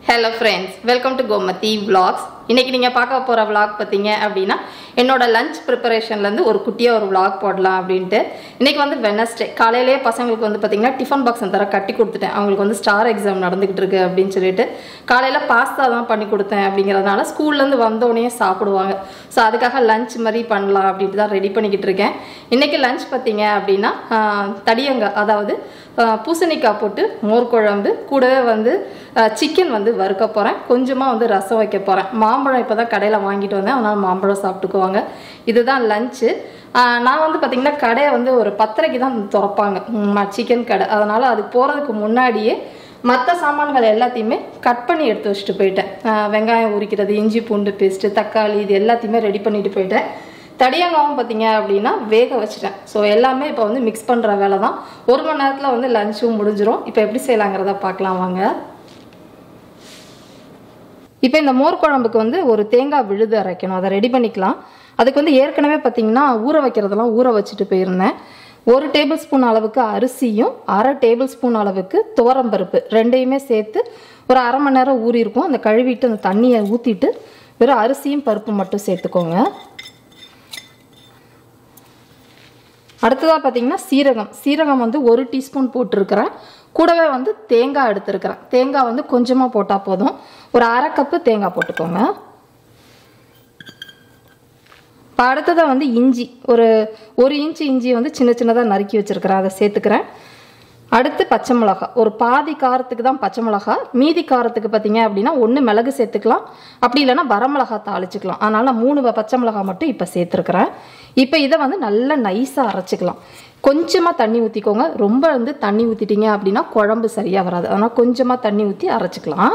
hello friends welcome to Gomathi vlogs இன்னைக்கு நீங்கள் பார்க்க போகிற vlog பார்த்தீங்க அப்படின்னா என்னோட லஞ்ச் ப்ரிப்பரேஷன்லேருந்து ஒரு குட்டியாக ஒரு vlog போடலாம் அப்படின்ட்டு இன்னைக்கு வந்து வெனஸ்டே காலையிலேயே பசங்களுக்கு வந்து பார்த்தீங்கன்னா டிஃபன் பாக்ஸ் தர கட்டி கொடுத்துட்டேன் அவங்களுக்கு வந்து ஸ்டார் எக்ஸாம் நடந்துக்கிட்டு இருக்கு அப்படின்னு சொல்லிட்டு காலையில் பாஸ்தா தான் பண்ணி கொடுத்தேன் அப்படிங்கிறதுனால ஸ்கூல்லேருந்து வந்தோடனே சாப்பிடுவாங்க ஸோ அதுக்காக லஞ்ச் மாதிரி பண்ணலாம் அப்படின்ட்டு தான் ரெடி பண்ணிக்கிட்டு இருக்கேன் இன்னைக்கு லஞ்ச் பார்த்தீங்க அப்படின்னா ஆஹ், தடியங்காய் அதாவது ஆஹ், பூசணிக்காய் போட்டு மோர் குழம்பு கூடவே வந்து சிக்கன் வந்து வறுக்க போகிறேன் கொஞ்சமாக வந்து ரசம் வைக்க போகிறேன் மாம்பழம் இப்போ தான் கடையில் வாங்கிட்டு வந்தேன் அதனால் மாம்பழம் சாப்பிட்டுக்குவாங்க இதுதான் லஞ்சு நான் வந்து பார்த்திங்கன்னா கடையை வந்து ஒரு பத்தரைக்கு தான் திறப்பாங்க சிக்கன் கடை அதனால் அது போகிறதுக்கு முன்னாடியே மற்ற சாமான்கள் எல்லாத்தையுமே கட் பண்ணி எடுத்து வச்சுட்டு போயிட்டேன் ஆஹ் வெங்காயம் உரிக்கிறது இஞ்சி பூண்டு பேஸ்ட்டு தக்காளி இது எல்லாத்தையுமே ரெடி பண்ணிட்டு போயிட்டேன் தடியங்காவும் பார்த்தீங்க அப்படின்னா வேக வச்சுட்டேன் ஸோ எல்லாமே இப்போ வந்து மிக்ஸ் பண்ணுற வேலை தான் ஒரு மணி நேரத்தில் வந்து லஞ்சும் முடிஞ்சிரும் இப்போ எப்படி செய்யலாங்கிறத பார்க்கலாம் வாங்க இப்போ இந்த மோர் குழம்புக்கு வந்து ஒரு தேங்காய் விழுது அரைக்கணும் அதை ரெடி பண்ணிக்கலாம் அதுக்கு வந்து ஏற்கனவே பார்த்தீங்கன்னா ஊற வைக்கிறதெல்லாம் ஊற வச்சுட்டு போயிருந்தேன் ஒரு டேபிள் ஸ்பூன் அளவுக்கு அரிசியும் அரை டேபிள் ஸ்பூன் அளவுக்கு துவரம்பருப்பு ரெண்டையுமே சேர்த்து ஒரு அரை மணி நேரம் ஊறி இருக்கும் அந்த கழுவிட்டு அந்த தண்ணியை ஊற்றிட்டு வெறும் அரிசியும் பருப்பு மட்டும் சேர்த்துக்கோங்க அடுத்ததாக பார்த்தீங்கன்னா சீரகம் சீரகம் வந்து ஒரு டீஸ்பூன் போட்டிருக்கிறேன் கூடவே வந்து தேங்காய் எடுத்திருக்கிறேன் தேங்காய் வந்து கொஞ்சமாக போட்டால் போதும் ஒரு அரை கப்பு தேங்காய் போட்டுக்கோங்க இப்போ அடுத்ததாக வந்து இஞ்சி ஒரு ஒரு இன்ச்சு இஞ்சி வந்து சின்ன சின்னதாக நறுக்கி வச்சுருக்கிறேன் அதை சேர்த்துக்கிறேன் அடுத்து பச்சை மிளகா ஒரு பாதி காரத்துக்கு தான் பச்சை மிளகா மீதி காரத்துக்கு பார்த்தீங்க அப்படின்னா ஒன்று மிளகு சேர்த்துக்கலாம் அப்படி இல்லைன்னா வரமிளகா தாளிச்சுக்கலாம் அதனால் நான் மூணு வ- பச்சை மிளகா மட்டும் இப்போ சேர்த்துருக்குறேன் இப்போ இதை வந்து நல்லா நைஸாக அரைச்சிக்கலாம் கொஞ்சமாக தண்ணி ஊற்றிக்கோங்க ரொம்ப வந்து தண்ணி ஊற்றிட்டீங்க அப்படின்னா குழம்பு சரியாக வராது அதனால் கொஞ்சமாக தண்ணி ஊற்றி அரைச்சிக்கலாம்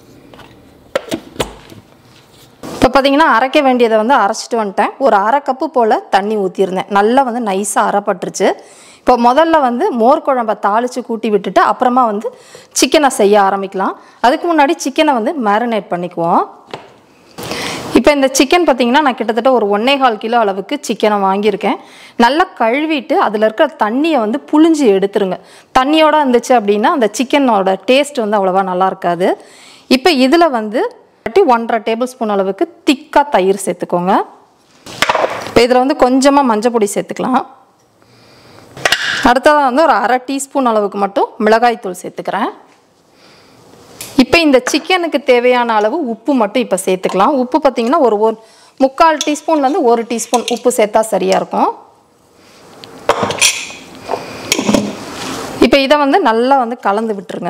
இப்போ பார்த்தீங்கன்னா அரைக்க வேண்டியதை வந்து அரைச்சிட்டு வந்துட்டேன் ஒரு அரை கப்பு போல் தண்ணி ஊற்றிருந்தேன் நல்லா வந்து நைஸாக அரைப்பட்டுருச்சு இப்போ முதல்ல வந்து மோர் குழம்பை தாளித்து கூட்டி விட்டுட்டு அப்புறமா வந்து சிக்கனை செய்ய ஆரம்பிக்கலாம் அதுக்கு முன்னாடி சிக்கனை வந்து மேரினேட் பண்ணிக்குவோம் இப்போ இந்த சிக்கன் பார்த்தீங்கன்னா நான் கிட்டத்தட்ட ஒரு ஒன்னே கால் கிலோ அளவுக்கு சிக்கனை வாங்கியிருக்கேன் நல்லா கழுவிட்டு அதில் இருக்கிற தண்ணியை வந்து புழிஞ்சு எடுத்துருங்க தண்ணியோட இருந்துச்சு அப்படின்னா அந்த சிக்கனோட டேஸ்ட் வந்து அவ்வளோவா நல்லா இருக்காது இப்போ இதில் வந்து ஒன்றரை டேபிள் ஸ்பூன் அளவுக்கு திக்காக தயிர் சேர்த்துக்கோங்க இப்போ இதில் வந்து கொஞ்சமாக மஞ்சள் பொடி சேர்த்துக்கலாம் அடுத்ததாக வந்து ஒரு அரை டீஸ்பூன் அளவுக்கு மட்டும் மிளகாய்த்தூள் சேர்த்துக்கிறேன் இப்போ இந்த சிக்கனுக்கு தேவையான அளவு உப்பு மட்டும் இப்போ சேர்த்துக்கலாம் உப்பு பார்த்தீங்கன்னா ஒரு ஒரு முக்கால் டீஸ்பூன்லேருந்து ஒரு டீஸ்பூன் உப்பு சேர்த்தா சரியாக இருக்கும் இப்போ இதை வந்து நல்லா வந்து கலந்து விட்டுருங்க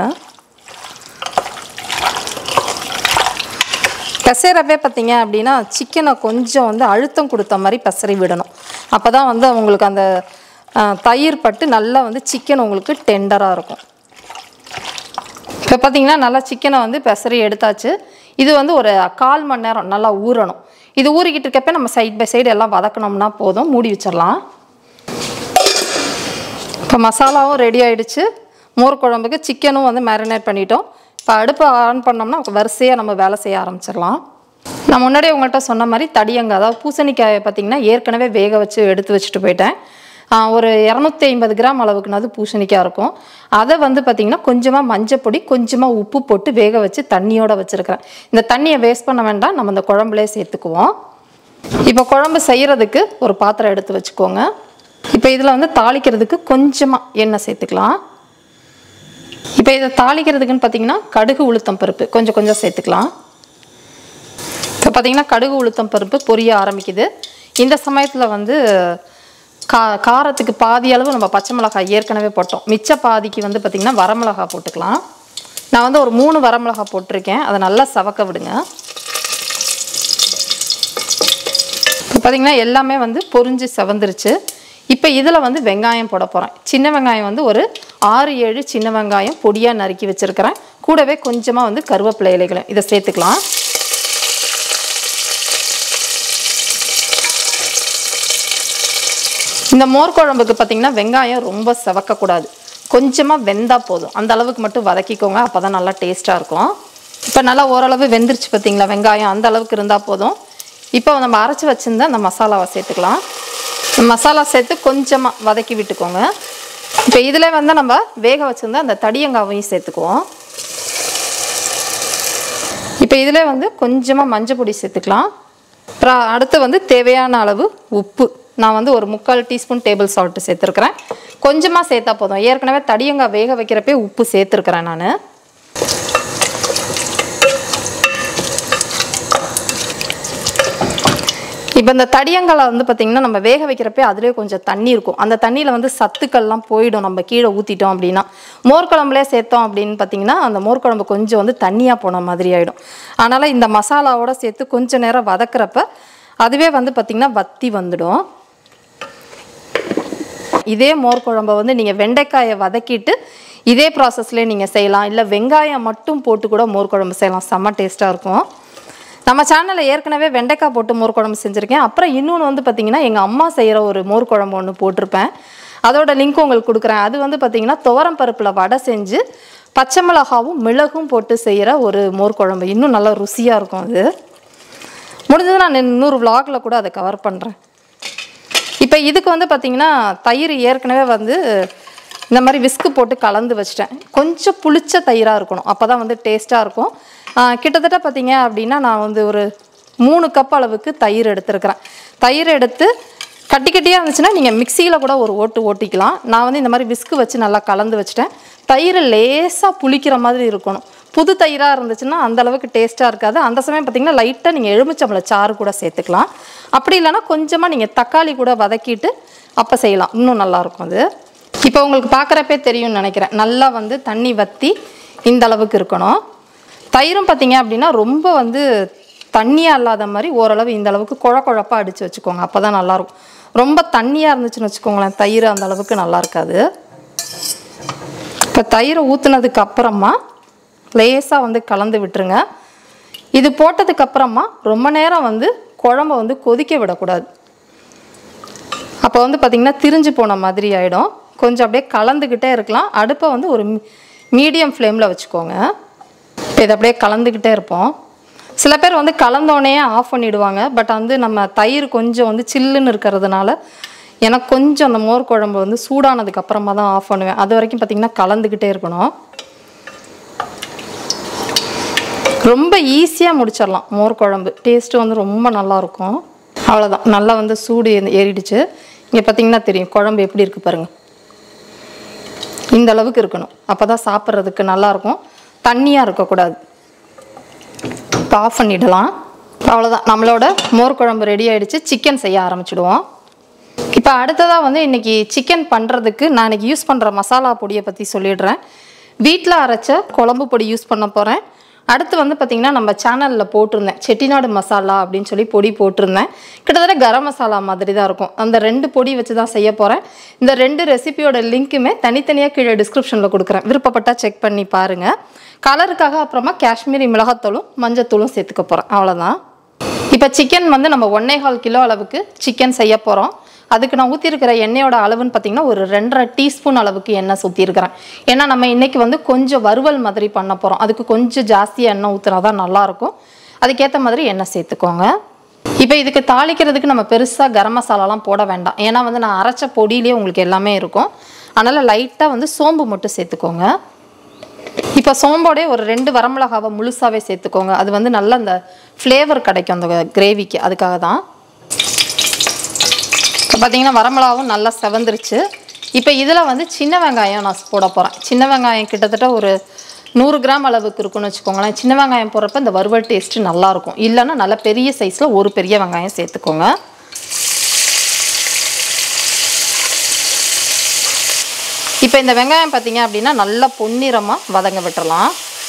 பிசைறப்பே பார்த்தீங்க அப்படின்னா சிக்கனை கொஞ்சம் வந்து அழுத்தம் கொடுத்த மாதிரி பிசறி விடணும் அப்போ தான் வந்து உங்களுக்கு அந்த ஆ, தயிர் பட்டு நல்லா வந்து சிக்கன் உங்களுக்கு டெண்டராக இருக்கும் இப்போ பார்த்தீங்கன்னா நல்லா சிக்கனை வந்து பெசரி எடுத்தாச்சு இது வந்து ஒரு கால் மணி நேரம் நல்லா ஊறணும் இது ஊறிக்கிட்டு இருக்கப்ப நம்ம சைட் பை சைடு எல்லாம் வதக்கணும்னா போதும் மூடி வச்சிடலாம் இப்போ மசாலாவும் ரெடி ஆயிடுச்சு மோர் குழம்புக்கு சிக்கனும் வந்து மேரினேட் பண்ணிட்டோம் இப்போ அடுப்பை ஆன் பண்ணோம்னா வரிசையாக நம்ம வேலை செய்ய ஆரம்பிச்சிடலாம் நான் முன்னாடியே உங்கள்கிட்ட சொன்ன மாதிரி தடியங்காய் அதாவது பூசணிக்காயை பார்த்தீங்கன்னா ஏற்கனவே வேக வச்சு எடுத்து வச்சுட்டு போயிட்டேன் ஆ, ஒரு இரநூத்தி ஐம்பது கிராம் அளவுக்குனாது பூசணிக்காய் இருக்கும் அதை வந்து பார்த்திங்கன்னா கொஞ்சமாக மஞ்சப்பொடி கொஞ்சமாக உப்பு போட்டு வேக வச்சு தண்ணியோட வச்சுருக்கிறேன் இந்த தண்ணியை வேஸ்ட் பண்ண வேண்டாம் நம்ம இந்த குழம்புலேயே சேர்த்துக்குவோம் இப்போ குழம்பு செய்கிறதுக்கு ஒரு பாத்திரம் எடுத்து வச்சுக்கோங்க இப்போ இதில் வந்து தாளிக்கிறதுக்கு கொஞ்சமாக எண்ணெய் சேர்த்துக்கலாம் இப்போ இதை தாளிக்கிறதுக்குன்னு பார்த்தீங்கன்னா கடுகு உளுத்தம் பருப்பு கொஞ்சம் கொஞ்சம் சேர்த்துக்கலாம் இப்போ பார்த்தீங்கன்னா கடுகு உளுத்தம் பருப்பு பொரிய ஆரம்பிக்குது இந்த சமயத்தில் வந்து கா காரத்துக்கு பாதி அளவு நம்ம பச்சை மிளகாய் ஏற்கனவே போட்டோம் மிச்ச பாதிக்கு வந்து பார்த்திங்கன்னா வரமிளகாய் போட்டுக்கலாம் நான் வந்து ஒரு மூணு வரமிளகாய் போட்டிருக்கேன் அதை நல்லா சவக்க விடுங்க இப்போ பார்த்தீங்கன்னா எல்லாமே வந்து பொரிஞ்சு செவந்துருச்சு இப்போ இதில் வந்து வெங்காயம் போட போகிறேன் சின்ன வெங்காயம் வந்து ஒரு ஆறு ஏழு சின்ன வெங்காயம் பொடியாக நறுக்கி வச்சுருக்கிறேன் கூடவே கொஞ்சமாக வந்து கருவேப்பிலை இலைகளும் இதை சேர்த்துக்கலாம் இந்த மோர் குழம்புக்கு பார்த்தீங்கன்னா வெங்காயம் ரொம்ப செவக்கக்கூடாது கொஞ்சமாக வெந்தா போதும் அந்த அளவுக்கு மட்டும் வதக்கிக்கோங்க அப்போ தான் நல்லா டேஸ்ட்டாக இருக்கும் இப்போ நல்லா ஓரளவு வெந்துருச்சு பார்த்தீங்களா வெங்காயம் அந்த அளவுக்கு இருந்தால் போதும் இப்போ நம்ம அரைச்சி வச்சிருந்த அந்த மசாலாவை சேர்த்துக்கலாம் இந்த மசாலா சேர்த்து கொஞ்சமாக வதக்கி விட்டுக்கோங்க இப்போ இதில் வந்து நம்ம வேக வச்சிருந்த அந்த தடியங்காவையும் சேர்த்துக்குவோம் இப்போ இதில் வந்து கொஞ்சமாக மஞ்சள் பொடி சேர்த்துக்கலாம் அப்புறம் அடுத்து வந்து தேவையான அளவு உப்பு நான் வந்து ஒரு முக்கால் டீஸ்பூன் டேபிள் சால்ட்டு சேர்த்துருக்குறேன் கொஞ்சமாக சேர்த்தா போதும் ஏற்கனவே தடியங்காய் வேக வைக்கிறப்பே உப்பு சேர்த்துருக்குறேன் நான் இப்போ இந்த தடியங்காலை வந்து பார்த்திங்கன்னா நம்ம வேக வைக்கிறப்பே அதிலே கொஞ்சம் தண்ணி இருக்கும் அந்த தண்ணியில் வந்து சத்துக்கள்லாம் போயிடும் நம்ம கீழே ஊற்றிட்டோம் அப்படின்னா மோர் குழம்புலே சேர்த்தோம் அப்படின்னு பார்த்தீங்கன்னா அந்த மோர் குழம்பு கொஞ்சம் வந்து தண்ணியாக போன மாதிரி ஆகிடும் அதனால் இந்த மசாலாவோட சேர்த்து கொஞ்ச நேரம் வதக்குறப்ப அதுவே வந்து பார்த்திங்கன்னா வத்தி வந்துடும் இதே மோர் குழம்பை வந்து நீங்கள் வெண்டைக்காயை வதக்கிட்டு இதே ப்ராசஸ்லேயே நீங்கள் செய்யலாம் இல்லை வெங்காயம் மட்டும் போட்டு கூட மோர் குழம்பு செய்யலாம் செம்ம டேஸ்ட்டாக இருக்கும் நம்ம சேனலில் ஏற்கனவே வெண்டைக்காய் போட்டு மோர் குழம்பு செஞ்சுருக்கேன் அப்புறம் இன்னொன்று வந்து பார்த்திங்கன்னா எங்கள் அம்மா செய்கிற ஒரு மோர் குழம்பு ஒன்று போட்டிருப்பேன் அதோட லிங்க் உங்களுக்கு கொடுக்குறேன் அது வந்து பார்த்திங்கன்னா துவரம் பருப்பில் வடை செஞ்சு பச்சை மிளகாவும் மிளகும் போட்டு செய்கிற ஒரு மோர் குழம்பு இன்னும் நல்லா ருசியாக இருக்கும் அது முடிஞ்சது நான் இன்னொரு vlogல கூட அதை கவர் பண்ணுறேன் இப்போ இதுக்கு வந்து பார்த்திங்கன்னா தயிர் ஏற்கனவே வந்து இந்த மாதிரி விஸ்கு போட்டு கலந்து வச்சிட்டேன் கொஞ்சம் புளிச்ச தயிராக இருக்கணும் அப்போ தான் வந்து டேஸ்ட்டாக இருக்கும் ஆ, கிட்டத்தட்ட பார்த்தீங்க அப்படின்னா நான் வந்து ஒரு மூணு கப் அளவுக்கு தயிர் எடுத்துருக்கிறேன் தயிர் எடுத்து கட்டி கட்டியாக இருந்துச்சுன்னா நீங்கள் மிக்சியில் கூட ஒரு ஓட்டு ஓட்டிக்கலாம் நான் வந்து இந்த மாதிரி விஸ்கு வச்சு நல்லா கலந்து வச்சிட்டேன் தயிர் லேசாக புளிக்கிற மாதிரி இருக்கணும் புது தயிராக இருந்துச்சுன்னா அந்த அளவுக்கு டேஸ்ட்டாக இருக்காது அந்த சமயம் பார்த்தீங்கன்னா லைட்டாக நீங்கள் எலுமிச்சம்பழ சாறு கூட சேர்த்துக்கலாம் அப்படி இல்லைன்னா கொஞ்சமாக நீங்கள் தக்காளி கூட வதக்கிட்டு அப்போ செய்யலாம் இன்னும் நல்லாயிருக்கும் அது இப்போ உங்களுக்கு பார்க்குறப்பே தெரியும்னு நினைக்கிறேன் நல்லா வந்து தண்ணி வற்றி இந்த அளவுக்கு இருக்கணும் தயிரும் பார்த்தீங்க அப்படின்னா ரொம்ப வந்து தண்ணியாக இல்லாத மாதிரி ஓரளவு இந்த அளவுக்கு குழ குழப்பாக அடித்து வச்சுக்கோங்க அப்போ தான் நல்லாயிருக்கும் ரொம்ப தண்ணியாக இருந்துச்சுன்னு வச்சுக்கோங்களேன் தயிர் அந்த அளவுக்கு நல்லா இருக்காது இப்போ தயிரை ஊற்றுனதுக்கு அப்புறமா லேசாக வந்து கலந்து விட்டுருங்க இது போட்டதுக்கு அப்புறமா ரொம்ப நேரம் வந்து குழம்ப வந்து கொதிக்க விடக்கூடாது அப்போ வந்து பார்த்திங்கன்னா திரிஞ்சு போன மாதிரி ஆகிடும் கொஞ்சம் அப்படியே கலந்துக்கிட்டே இருக்கலாம் அடுப்பை வந்து ஒரு மீடியம் ஃப்ளேமில் வச்சுக்கோங்க இப்போ இதை அப்படியே கலந்துக்கிட்டே இருப்போம் சில பேர் வந்து கலந்தோடனே ஆஃப் பண்ணிடுவாங்க பட் வந்து நம்ம தயிர் கொஞ்சம் வந்து சில்லுன்னு இருக்கிறதுனால எனக்கு கொஞ்சம் அந்த மோர் குழம்பு வந்து சூடானதுக்கு அப்புறமா தான் ஆஃப் பண்ணுவேன் அது வரைக்கும் பார்த்திங்கன்னா கலந்துக்கிட்டே இருக்கணும் ரொம்ப ஈஸியாக முடிச்சிடலாம் மோர் குழம்பு டேஸ்ட்டு வந்து ரொம்ப நல்லாயிருக்கும் அவ்வளோதான் நல்லா வந்து சூடு ஏ- ஏறிடுச்சு இங்கே பார்த்தீங்கன்னா தெரியும் குழம்பு எப்படி இருக்குது பாருங்கள் இந்த அளவுக்கு இருக்கணும் அப்போ தான் சாப்பிட்றதுக்கு நல்லாயிருக்கும் தண்ணியாக இருக்கக்கூடாது இப்போ ஆஃப் பண்ணிடலாம் அவ்வளோதான் நம்மளோட மோர் குழம்பு ரெடி ஆயிடுச்சு சிக்கன் செய்ய ஆரம்பிச்சிடுவோம் இப்போ அடுத்ததாக வந்து இன்றைக்கி சிக்கன் பண்ணுறதுக்கு நான் இன்றைக்கி யூஸ் பண்ணுற மசாலா பொடியை பற்றி சொல்லிடுறேன் வீட்டில் அரைச்ச குழம்பு பொடி யூஸ் பண்ண போகிறேன் அடுத்து வந்து பார்த்திங்கன்னா நம்ம சேனலில் போட்டிருந்தேன் செட்டிநாடு மசாலா அப்படின்னு சொல்லி பொடி போட்டிருந்தேன் கிட்டத்தட்ட கரம் மசாலா மாதிரி தான் இருக்கும் அந்த ரெண்டு பொடி வச்சு தான் செய்ய போகிறேன் இந்த ரெண்டு ரெசிபியோட லிங்க்குமே தனித்தனியாக கீழே டிஸ்கிரிப்ஷனில் கொடுக்குறேன் விருப்பப்பட்டால் செக் பண்ணி பாருங்கள் கலருக்காக அப்புறமா காஷ்மீரி மிளகாத்தூளும் மஞ்சத்தூளும் சேர்த்துக்க போகிறேன் அவ்வளோதான் இப்போ சிக்கன் வந்து நம்ம ஒன்னே கால் கிலோ அளவுக்கு சிக்கன் செய்ய போகிறோம் அதுக்கு நான் ஊற்றிருக்கிற எண்ணெயோட அளவுன்னு பார்த்தீங்கன்னா ஒரு ரெண்டரை டீஸ்பூன் அளவுக்கு எண்ணெய் ஊற்றிருக்கிறேன் ஏன்னா நம்ம இன்னைக்கு வந்து கொஞ்சம் வறுவல் மாதிரி பண்ண போகிறோம் அதுக்கு கொஞ்சம் ஜாஸ்தியாக எண்ணெய் ஊற்றினா தான் நல்லாயிருக்கும் அதுக்கேற்ற மாதிரி எண்ணெய் சேர்த்துக்கோங்க இப்போ இதுக்கு தாளிக்கிறதுக்கு நம்ம பெருசாக கரம் மசாலாலாம் போட வேண்டாம் ஏன்னா வந்து நான் அரைச்ச பொடியிலேயே உங்களுக்கு எல்லாமே இருக்கும் அதனால் லைட்டாக வந்து சோம்பு மட்டும் சேர்த்துக்கோங்க இப்போ சோம்போடே ஒரு ரெண்டு வரமிளகாவை முழுசாவே சேர்த்துக்கோங்க அது வந்து நல்ல அந்த ஃப்ளேவர் கிடைக்கும் அந்த கிரேவிக்கு அதுக்காக தான் இப்போ பார்த்தீங்கன்னா வரமிளகாவும் நல்லா செவந்துருச்சு இப்போ இதில் வந்து சின்ன வெங்காயம் நான் போட போகிறேன் சின்ன வெங்காயம் கிட்டத்தட்ட ஒரு நூறு கிராம் அளவுக்கு இருக்குன்னு வச்சுக்கோங்களேன் சின்ன வெங்காயம் போடுறப்ப இந்த வறுவல் டேஸ்ட்டு நல்லாயிருக்கும் இல்லைன்னா நல்ல பெரிய சைஸில் ஒரு பெரிய வெங்காயம் சேர்த்துக்கோங்க இப்போ இந்த வெங்காயம் பார்த்தீங்க அப்படின்னா நல்லா பொன்னிறமாக வதங்க விட்டுறலாம்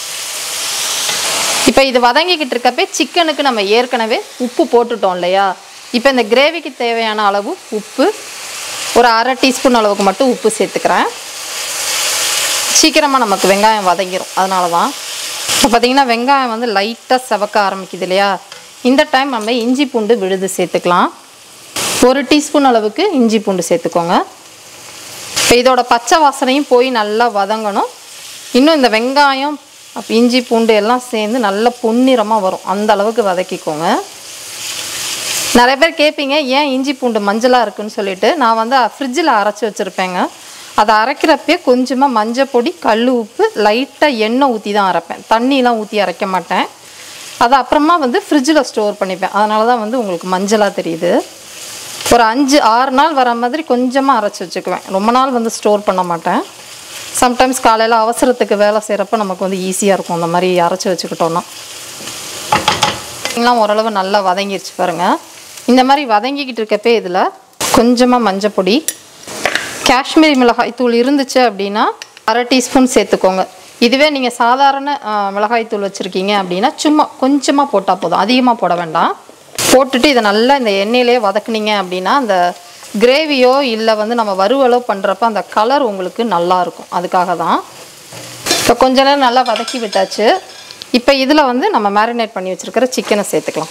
இப்போ இது வதங்கிக்கிட்டு இருக்கப்பே சிக்கனுக்கு நம்ம ஏற்கனவே உப்பு போட்டுட்டோம் இல்லையா இப்போ இந்த கிரேவிக்கு தேவையான அளவு உப்பு ஒரு அரை டீஸ்பூன் அளவுக்கு மட்டும் உப்பு சேர்த்துக்கிறேன் சீக்கிரமாக நமக்கு வெங்காயம் வதங்கிரும் அதனால தான் இப்போ பார்த்தீங்கன்னா வெங்காயம் வந்து லைட்டாக செவக்க ஆரம்பிக்குது இல்லையா இந்த டைம் நம்ம இஞ்சி பூண்டு விழுது சேர்த்துக்கலாம் ஒரு டீஸ்பூன் அளவுக்கு இஞ்சி பூண்டு சேர்த்துக்கோங்க இப்போ இதோட பச்சை வாசனையும் போய் நல்லா வதங்கணும் இன்னும் இந்த வெங்காயம் அப்ப இஞ்சி பூண்டு எல்லாம் சேர்ந்து நல்ல பொன்னிறமாக வரும் அந்த அளவுக்கு வதக்கிக்கோங்க நிறைய பேர் கேட்பீங்க ஏன் இஞ்சி பூண்டு மஞ்சளாக இருக்குன்னு சொல்லிட்டு நான் வந்து ஃப்ரிட்ஜில் அரைச்சி வச்சுருப்பேங்க அதை அரைக்கிறப்பே கொஞ்சமாக மஞ்சள் பொடி கல் உப்பு லைட்டாக எண்ணெய் ஊற்றி தான் அரைப்பேன் தண்ணிலாம் ஊற்றி அரைக்க மாட்டேன் அதை அப்புறமா வந்து ஃப்ரிட்ஜில் ஸ்டோர் பண்ணிப்பேன் அதனால தான் வந்து உங்களுக்கு மஞ்சளாக தெரியுது ஒரு அஞ்சு ஆறு நாள் வர மாதிரி கொஞ்சமாக அரைச்சி வச்சுக்குவேன் ரொம்ப நாள் வந்து ஸ்டோர் பண்ண மாட்டேன் சம்டைம்ஸ் காலையில் அவசரத்துக்கு வேலை செய்கிறப்ப நமக்கு வந்து ஈஸியாக இருக்கும் அந்த மாதிரி அரைச்சி வச்சுக்கிட்டோன்னா எல்லாம் ஓரளவு நல்லா வதங்கிருச்சு பாருங்கள் இந்த மாதிரி வதங்கிக்கிட்டு இருக்கப்பே இதில் கொஞ்சமாக மஞ்சப்பொடி காஷ்மீரி மிளகாய் தூள் இருந்துச்சு அப்படின்னா அரை டீஸ்பூன் சேர்த்துக்கோங்க இதுவே நீங்கள் சாதாரண ஆ, மிளகாய் தூள் வச்சுருக்கீங்க அப்படின்னா சும்மா கொஞ்சமாக போட்டால் போதும் அதிகமாக போட வேண்டாம் போட்டுட்டு இதை நல்லா இந்த எண்ணெயிலே வதக்குனீங்க அப்படின்னா அந்த கிரேவியோ இல்லை வந்து நம்ம வறுவலோ பண்ணுறப்ப அந்த கலர் உங்களுக்கு நல்லா இருக்கும் அதுக்காக தான் இப்போ கொஞ்ச நேரம் நல்லா வதக்கி விட்டாச்சு இப்போ இதில் வந்து நம்ம மேரினேட் பண்ணி வச்சுருக்கிற சிக்கனை சேர்த்துக்கலாம்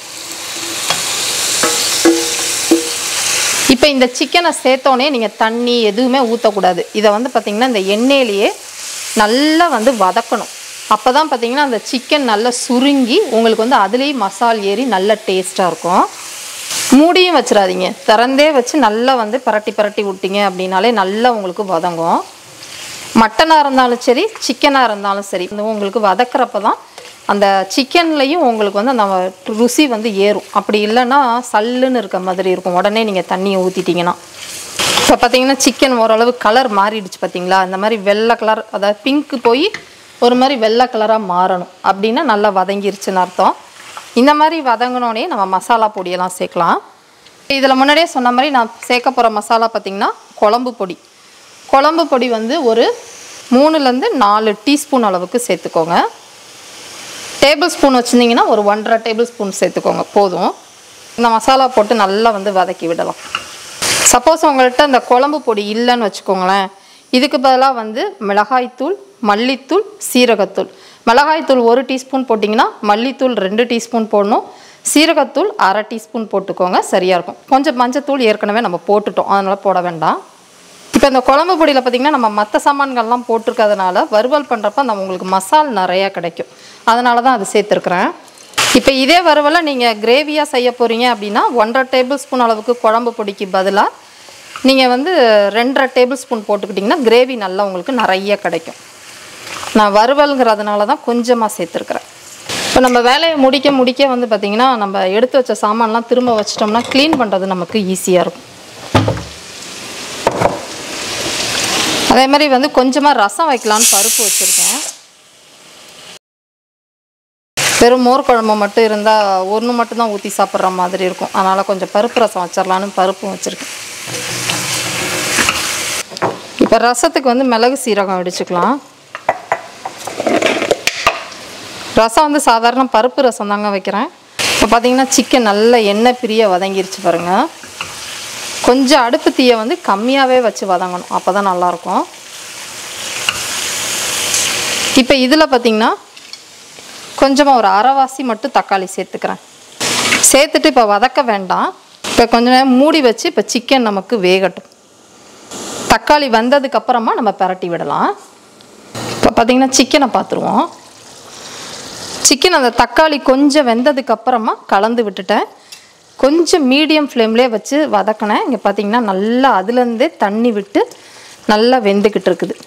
இப்போ இந்த சிக்கனை சேர்த்தோன்னே நீங்கள் தண்ணி எதுவுமே ஊற்றக்கூடாது இதை வந்து பார்த்திங்கன்னா இந்த எண்ணெயிலேயே நல்லா வந்து வதக்கணும் அப்போ தான் பார்த்தீங்கன்னா அந்த சிக்கன் நல்லா சுருங்கி உங்களுக்கு வந்து அதுலேயும் மசால் ஏறி நல்ல டேஸ்ட்டாக இருக்கும் மூடியும் வச்சிடாதீங்க திறந்தே வச்சு நல்லா வந்து பரட்டி பரட்டி விட்டீங்க அப்படின்னாலே நல்லா உங்களுக்கு வதங்கும் மட்டனாக இருந்தாலும் சரி சிக்கனாக இருந்தாலும் சரி இந்த உங்களுக்கு வதக்குறப்ப தான் அந்த சிக்கன்லேயும் உங்களுக்கு வந்து அந்த ருசி வந்து ஏறும் அப்படி இல்லைன்னா சல்லுன்னு இருக்க மாதிரி இருக்கும் உடனே நீங்கள் தண்ணியை ஊற்றிட்டீங்கன்னா இப்போ பார்த்தீங்கன்னா சிக்கன் ஓரளவு கலர் மாறிடுச்சு பார்த்தீங்களா இந்த மாதிரி வெள்ளை கலர் அதாவது பிங்க்கு போய் ஒரு மாதிரி வெள்ளை கலராக மாறணும் அப்படின்னா நல்லா வதங்கிருச்சுன்னு அர்த்தம் இந்த மாதிரி வதங்கினோடனே நம்ம மசாலா பொடியெல்லாம் சேர்க்கலாம் இதில் முன்னாடியே சொன்ன மாதிரி நான் சேர்க்க போகிற மசாலா பார்த்திங்கன்னா குழம்பு பொடி குழம்பு பொடி வந்து ஒரு மூணுலேருந்து நாலு டீஸ்பூன் அளவுக்கு சேர்த்துக்கோங்க டேபிள் ஸ்பூன் வச்சுருந்தீங்கன்னா ஒரு ஒன்றரை டேபிள் ஸ்பூன் சேர்த்துக்கோங்க போதும் இந்த மசாலா போட்டு நல்லா வந்து வதக்கி விடலாம் சப்போஸ் உங்கள்கிட்ட இந்த குழம்பு பொடி இல்லைன்னு வச்சுக்கோங்களேன் இதுக்கு பதிலாக வந்து மிளகாய்த்தூள் மல்லித்தூள் சீரகத்தூள் மிளகாய்த்தூள் ஒரு டீஸ்பூன் போட்டிங்கன்னா மல்லித்தூள் ரெண்டு டீஸ்பூன் போடணும் சீரகத்தூள் அரை டீஸ்பூன் போட்டுக்கோங்க சரியாக இருக்கும் கொஞ்சம் மஞ்சத்தூள் ஏற்கனவே நம்ம போட்டுட்டோம் அதனால் போட வேண்டாம் இப்போ இந்த குழம்பு பொடியில் பார்த்திங்கன்னா நம்ம மற்ற சாமான்கள்லாம் போட்டிருக்கிறதுனால வறுவல் பண்ணுறப்ப நம்ம உங்களுக்கு மசால் நிறையா கிடைக்கும் அதனால தான் அது சேர்த்துருக்குறேன் இப்போ இதே வறுவலை நீங்கள் கிரேவியாக செய்ய போகிறீங்க அப்படின்னா ஒன்றரை டேபிள் ஸ்பூன் அளவுக்கு குழம்பு பொடிக்கு பதிலாக நீங்கள் வந்து ரெண்டரை டேபிள் ஸ்பூன் போட்டுக்கிட்டிங்கன்னா கிரேவி நல்லா உங்களுக்கு நிறைய கிடைக்கும் நான் வறுவல்ங்கிறதுனால தான் கொஞ்சமாக சேர்த்துருக்குறேன் இப்போ நம்ம வேலையை முடிக்க முடிக்க வந்து பார்த்திங்கன்னா நம்ம எடுத்து வச்ச சாமான்லாம் திரும்ப வச்சிட்டோம்னா க்ளீன் பண்ணுறது நமக்கு ஈஸியாக இருக்கும் அதே மாதிரி வந்து கொஞ்சமாக ரசம் வைக்கலான்னு பருப்பு வச்சுருக்கேன் வெறும் மோர் குழம்பு மட்டும் இருந்தால் ஒன்று மட்டும் தான் ஊற்றி சாப்பிட்ற மாதிரி இருக்கும் அதனால் கொஞ்சம் பருப்பு ரசம் வச்சிடலான்னு பருப்பும் வச்சுருக்கேன் இப்போ ரசத்துக்கு வந்து மிளகு சீரகம் அடிச்சுக்கலாம் ரசம் வந்து சாதாரண பருப்பு ரசம் தாங்க வைக்கிறேன் இப்போ பார்த்தீங்கன்னா சிக்கன் நல்ல எண்ணெய் பிரிய வதங்கிருச்சு பாருங்கள் கொஞ்சம் அடுப்பு தீயை வந்து கம்மியாகவே வச்சு வதங்கணும் அப்போ தான் நல்லாயிருக்கும் இப்போ இதில் பார்த்தீங்கன்னா கொஞ்சமாக ஒரு அரைவாசி மட்டும் தக்காளி சேர்த்துக்கிறேன் சேர்த்துட்டு இப்போ வதக்க வேண்டாம் இப்போ கொஞ்ச நேரம் மூடி வச்சு இப்போ சிக்கன் நமக்கு வேகட்டும் தக்காளி வந்ததுக்கு அப்புறமா நம்ம பிரட்டி விடலாம் இப்போ பார்த்தீங்கன்னா சிக்கனை பார்த்துருவோம் சிக்கன் அந்த தக்காளி கொஞ்சம் வெந்ததுக்கு அப்புறமா கலந்து விட்டுட்டேன் கொஞ்சம் மீடியம் ஃப்ளேம்லேயே வச்சு வதக்கினேன் இங்கே பார்த்தீங்கன்னா நல்லா அதுலேருந்தே தண்ணி விட்டு நல்லா வெந்துக்கிட்டு இருக்குது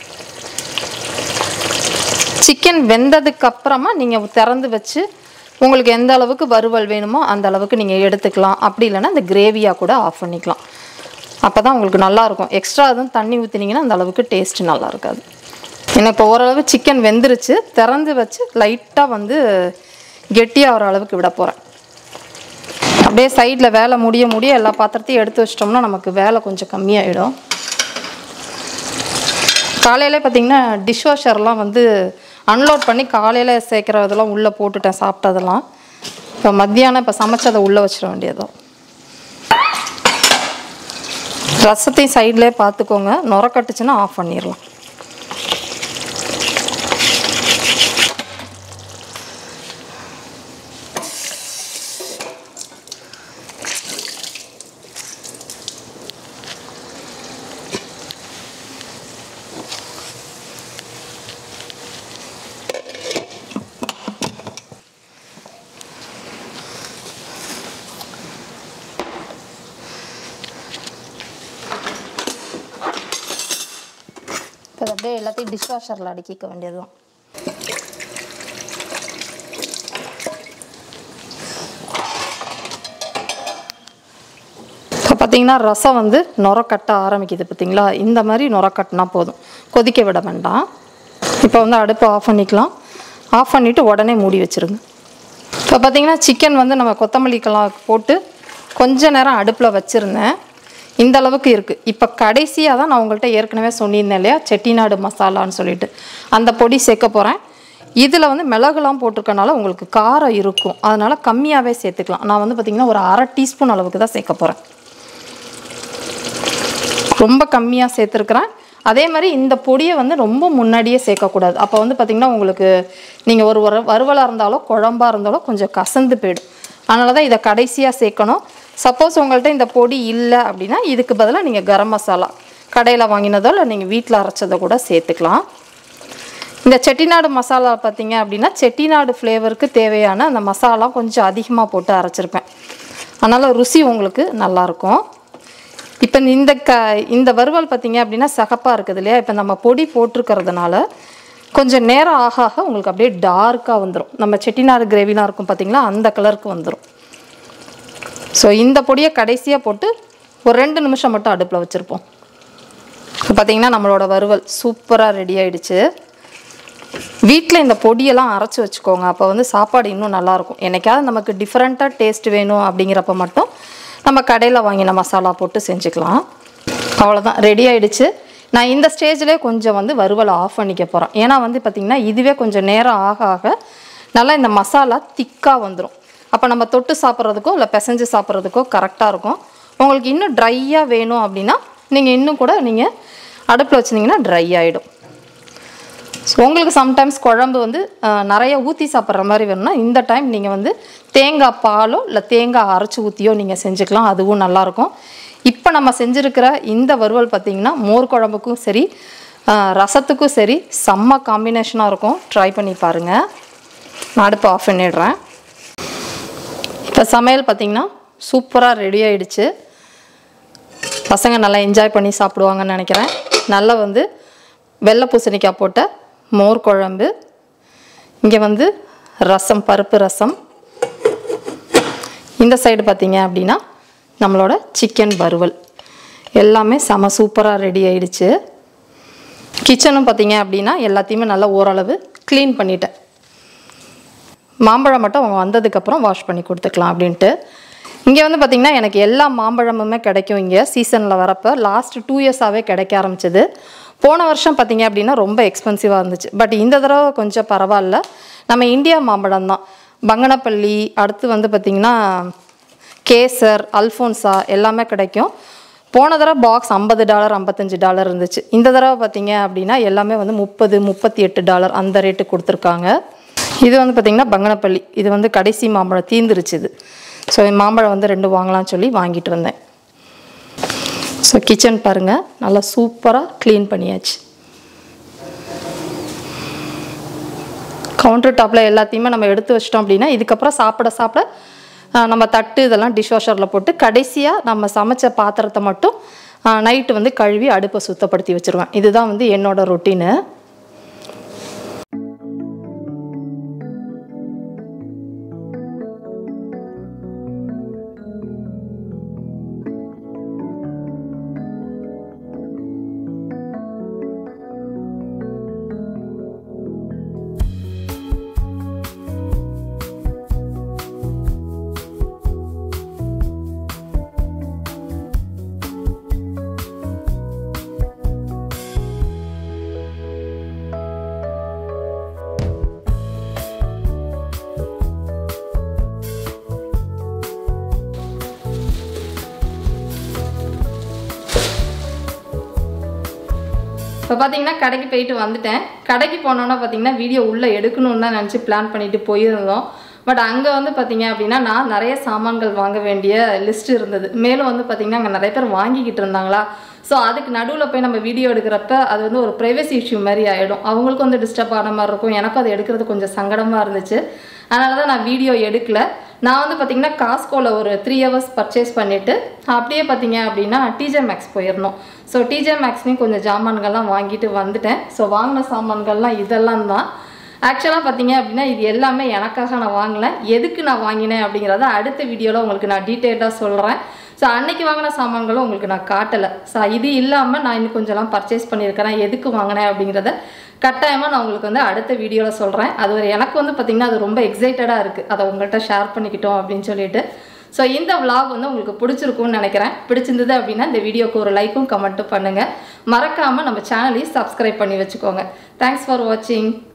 சிக்கன் வெந்ததுக்கு அப்புறமா நீங்கள் திறந்து வச்சு உங்களுக்கு எந்த அளவுக்கு வறுவல் வேணுமோ அந்த அளவுக்கு நீங்கள் எடுத்துக்கலாம் அப்படி இல்லைன்னா இந்த கிரேவியாக கூட ஆஃப் பண்ணிக்கலாம் அப்போ தான் உங்களுக்கு நல்லாயிருக்கும் எக்ஸ்ட்ரா எதுவும் தண்ணி ஊற்றினீங்கன்னா அந்த அளவுக்கு டேஸ்ட்டு நல்லா இருக்காது எனக்கு இப்போ ஓரளவு சிக்கன் வெந்துருச்சு திறந்து வச்சு லைட்டாக வந்து கெட்டியாக வர அளவுக்கு விட போகிறேன் அப்படியே சைடில் வேலை முடிய முடிய எல்லா பாத்திரத்தையும் எடுத்து வச்சிட்டோம்னா நமக்கு வேலை கொஞ்சம் கம்மியாயிடும் காலையிலே பார்த்தீங்கன்னா டிஷ் வாஷர்லாம் வந்து அன்லோட் பண்ணி காலையில் சேர்க்குறதெல்லாம் உள்ளே போட்டுட்டேன் சாப்பிட்டதெல்லாம் இப்போ மத்தியானம் இப்போ சமைச்சதை உள்ளே வச்சிட வேண்டியதும் ரசத்தையும் சைட்லேயே பார்த்துக்கோங்க நுர கட்டுச்சுன்னா ஆஃப் பண்ணிடலாம் இப்போ இதை அப்படியே எல்லாத்தையும் டிஷ் வாஷரில் அடுக்கிக்க வேண்டியதுதான் பார்த்தீங்கன்னா ரசம் வந்து நுர கட்ட ஆரம்பிக்குது பார்த்தீங்களா இந்த மாதிரி நுர கட்டினா போதும் கொதிக்க விட வேண்டாம் இப்போ வந்து அடுப்பை ஆஃப் பண்ணிக்கலாம் ஆஃப் பண்ணிவிட்டு உடனே மூடி வச்சுருங்க இப்போ பார்த்தீங்கன்னா சிக்கன் வந்து நம்ம கொத்தமல்லிக்கெல்லாம் போட்டு கொஞ்ச நேரம் அடுப்பில் வச்சுருந்தேன் இந்த அளவுக்கு இருக்குது இப்போ கடைசியாக தான் நான் உங்கள்கிட்ட ஏற்கனவே சொல்லியிருந்தேன் இல்லையா செட்டிநாடு மசாலான்னு சொல்லிட்டு அந்த பொடி சேர்க்க போகிறேன் இதில் வந்து மிளகுலாம் போட்டிருக்கனால உங்களுக்கு காரம் இருக்கும் அதனால் கம்மியாகவே சேர்த்துக்கலாம் நான் வந்து பார்த்திங்கன்னா ஒரு அரை டீஸ்பூன் அளவுக்கு தான் சேர்க்க போகிறேன் ரொம்ப கம்மியாக சேர்த்துருக்குறேன் அதே மாதிரி இந்த பொடியை வந்து ரொம்ப முன்னாடியே சேர்க்கக்கூடாது அப்போ வந்து பார்த்திங்கன்னா உங்களுக்கு நீங்கள் ஒரு வர வறுவலாக இருந்தாலோ குழம்பா இருந்தாலோ கொஞ்சம் கசந்து போயிடும் அதனால தான் இதை கடைசியாக சேர்க்கணும் சப்போஸ் உங்கள்கிட்ட இந்த பொடி இல்லை அப்படின்னா இதுக்கு பதிலாக நீங்கள் கரம் மசாலா கடையில் வாங்கினதோ இல்லை நீங்கள் வீட்டில் அரைச்சதை கூட சேர்த்துக்கலாம் இந்த செட்டிநாடு மசாலா பார்த்தீங்க அப்படின்னா செட்டிநாடு ஃப்ளேவருக்கு தேவையான அந்த மசாலா கொஞ்சம் அதிகமாக போட்டு அரைச்சிருப்பேன் அதனால் ருசி உங்களுக்கு நல்லாயிருக்கும் இப்போ இந்த க இந்த வறுவல் பார்த்தீங்க அப்படின்னா சகப்பாக இருக்குது இல்லையா இப்போ நம்ம பொடி போட்டிருக்கிறதுனால கொஞ்சம் நேரம் ஆக ஆக உங்களுக்கு அப்படியே டார்க்காக வந்துடும் நம்ம செட்டிநாடு கிரேவிலாம் இருக்கும் பார்த்தீங்களா அந்த கலருக்கு வந்துடும் ஸோ இந்த பொடியை கடைசியாக போட்டு ஒரு ரெண்டு நிமிஷம் மட்டும் அடுப்பில் வச்சுருப்போம் இப்போ பார்த்தீங்கன்னா நம்மளோட வறுவல் சூப்பராக ரெடி ஆயிடுச்சு வீட்டில் இந்த பொடியெல்லாம் அரைச்சி வச்சுக்கோங்க அப்போ வந்து சாப்பாடு இன்னும் நல்லாயிருக்கும் என்னைக்காவது நமக்கு டிஃப்ரெண்ட்டாக டேஸ்ட் வேணும் அப்படிங்கிறப்ப மட்டும் நம்ம கடையில் வாங்கின மசாலா போட்டு செஞ்சுக்கலாம் அவ்வளோதான் ரெடி ஆயிடுச்சு நான் இந்த ஸ்டேஜ்லேயே கொஞ்சம் வந்து வறுவலை ஆஃப் பண்ணிக்க போகிறேன் ஏன்னா வந்து பார்த்திங்கன்னா இதுவே கொஞ்சம் நேரம் ஆக ஆக நல்லா இந்த மசாலா திக்காக வந்துடும் அப்போ நம்ம தொட்டு சாப்பிட்றதுக்கோ இல்லை பிசைஞ்சு சாப்பிட்றதுக்கோ கரெக்டாக இருக்கும் உங்களுக்கு இன்னும் ட்ரையாக வேணும் அப்படின்னா நீங்கள் இன்னும் கூட நீங்கள் அடுப்பில் வச்சுருந்தீங்கன்னா ட்ரை ஆகிடும் ஸோ உங்களுக்கு சம்டைம்ஸ் குழம்பு வந்து அஹ், நிறைய ஊற்றி சாப்பிட்ற மாதிரி வேணும்னா இந்த டைம் நீங்கள் வந்து தேங்காய் பாலோ இல்லை தேங்காய் அரைச்சி ஊற்றியோ நீங்கள் செஞ்சுக்கலாம் அதுவும் நல்லாயிருக்கும் இப்போ நம்ம செஞ்சுருக்கிற இந்த வறுவல் பார்த்திங்கன்னா மோர் குழம்புக்கும் சரி அஹ், ரசத்துக்கும் சரி செம்ம காம்பினேஷனாக இருக்கும் ட்ரை பண்ணி பாருங்கள் நான் அடுப்பு ஆஃப் பண்ணிடுறேன் இப்போ சமையல் பார்த்திங்கன்னா சூப்பராக ரெடி ஆயிடுச்சு பசங்க நல்லா என்ஜாய் பண்ணி சாப்பிடுவாங்கன்னு நினைக்கிறேன் நல்லா வந்து வெள்ளை பூசணிக்காய் போட்ட மோர் குழம்பு இங்கே வந்து ரசம் பருப்பு ரசம் இந்த சைடு பார்த்தீங்க அப்படின்னா நம்மளோட சிக்கன் வறுவல் எல்லாமே செம சூப்பராக ரெடி ஆயிடுச்சு கிச்சனும் பார்த்தீங்க அப்படின்னா எல்லாத்தையுமே நல்லா ஓரளவு க்ளீன் பண்ணிட்டேன் மாம்பழம் மட்டும் அவங்க வந்ததுக்கப்புறம் வாஷ் பண்ணி கொடுத்துக்கலாம் அப்படின்ட்டு இங்கே வந்து பார்த்திங்கன்னா எனக்கு எல்லா மாம்பழமுமே கிடைக்கும் இங்கே சீசனில் வரப்போ லாஸ்ட் டூ இயர்ஸாகவே கிடைக்க ஆரம்பிச்சது போன வருஷம் பார்த்தீங்க அப்படின்னா ரொம்ப எக்ஸ்பென்சிவாக இருந்துச்சு பட் இந்த தடவை கொஞ்சம் பரவாயில்ல நம்ம இந்தியா மாம்பழம் தான் பங்கனப்பள்ளி அடுத்து வந்து பார்த்திங்கன்னா கேசர் அல்ஃபோன்சா எல்லாமே கிடைக்கும் போன தடவை பாக்ஸ் ஐம்பது டாலர் ஐம்பத்தஞ்சு டாலர் இருந்துச்சு இந்த தடவை பார்த்தீங்க அப்படின்னா எல்லாமே வந்து முப்பது முப்பத்தி எட்டு டாலர் அந்த ரேட்டு கொடுத்துருக்காங்க இது வந்து பார்த்திங்கன்னா பங்கனப்பள்ளி இது வந்து கடைசி மாம்பழம் தீந்துருச்சு இது ஸோ மாம்பழம் வந்து ரெண்டு வாங்கலாம்னு சொல்லி வாங்கிட்டு வந்தேன் ஸோ கிச்சன் பாருங்கள் நல்லா சூப்பராக க்ளீன் பண்ணியாச்சு கவுண்டர் டாப்பில் எல்லாத்தையுமே நம்ம எடுத்து வச்சிட்டோம் அப்படின்னா இதுக்கப்புறம் சாப்பிட சாப்பிட ஆஹ், நம்ம தட்டு இதெல்லாம் டிஷ் வாஷரில் போட்டு கடைசியாக நம்ம சமைச்ச பாத்திரத்தை மட்டும் நைட்டு வந்து கழுவி அடுப்பை சுத்தப்படுத்தி வச்சுருவேன் இதுதான் வந்து என்னோட ரொட்டீனு இப்போ பார்த்தீங்கன்னா கடைக்கு போயிட்டு வந்துட்டேன் கடைக்கு போனோன்னா பார்த்தீங்கன்னா வீடியோ உள்ளே எடுக்கணும்னு தான் நினச்சி பிளான் பண்ணிட்டு போயிருந்தோம் பட் அங்கே வந்து பார்த்தீங்க அப்படின்னா நான் நிறைய சாமான்கள் வாங்க வேண்டிய லிஸ்ட் இருந்தது மேலும் வந்து பார்த்தீங்கன்னா அங்கே நிறைய பேர் வாங்கிக்கிட்டு இருந்தாங்களா ஸோ அதுக்கு நடுவில் போய் நம்ம வீடியோ எடுக்கிறப்ப அது வந்து ஒரு ப்ரைவசி இஷ்யூ மாதிரி ஆகிடும் அவங்களுக்கும் வந்து டிஸ்டர்ப் ஆன மாதிரி இருக்கும் எனக்கும் அது எடுக்கிறது கொஞ்சம் சங்கடமாக இருந்துச்சு அதனால தான் நான் வீடியோ எடுக்கல நான் வந்து பார்த்தீங்கன்னா காஸ்கோவில் ஒரு த்ரீ ஹவர்ஸ் பர்ச்சேஸ் பண்ணிவிட்டு அப்படியே பார்த்தீங்க அப்படின்னா டிஜே மேக்ஸ் போயிருந்தோம் ஸோ டிஜே மேக்ஸ்லேயும் கொஞ்சம் ஜாமான்கள்லாம் வாங்கிட்டு வந்துட்டேன் ஸோ வாங்கின சாமான்கள்லாம் இதெல்லாம் தான் ஆக்சுவலாக பார்த்தீங்க அப்படின்னா இது எல்லாமே எனக்காக நான் வாங்கல எதுக்கு நான் வாங்கினேன் அப்படிங்கிறத அடுத்த வீடியோவில் உங்களுக்கு நான் டீட்டெயிலாக சொல்கிறேன் ஸோ அன்னைக்கு வாங்கின சாமான்களும் உங்களுக்கு நான் காட்டலை ஸோ இது இல்லாமல் நான் இன்னும் கொஞ்சம்லாம் பர்ச்சேஸ் பண்ணியிருக்கிறேன் எதுக்கு வாங்கினேன் அப்படிங்கிறத கட்டாயமாக நான் உங்களுக்கு வந்து அடுத்த வீடியோவில் சொல்கிறேன் அது ஒரு எனக்கு வந்து பார்த்திங்கன்னா அது ரொம்ப எக்ஸைட்டடாக இருக்குது அதை உங்கள்கிட்ட ஷேர் பண்ணிக்கிட்டோம் அப்படின்னு சொல்லிட்டு ஸோ இந்த vlog வந்து உங்களுக்கு பிடிச்சிருக்கும்னு நினைக்கிறேன் பிடிச்சிருந்தது அப்படின்னா இந்த வீடியோக்கு ஒரு லைக்கும் கமெண்ட்டும் பண்ணுங்கள் மறக்காமல் நம்ம சேனலையும் சப்ஸ்கிரைப் பண்ணி வச்சுக்கோங்க தேங்க்ஸ் ஃபார் வாட்சிங்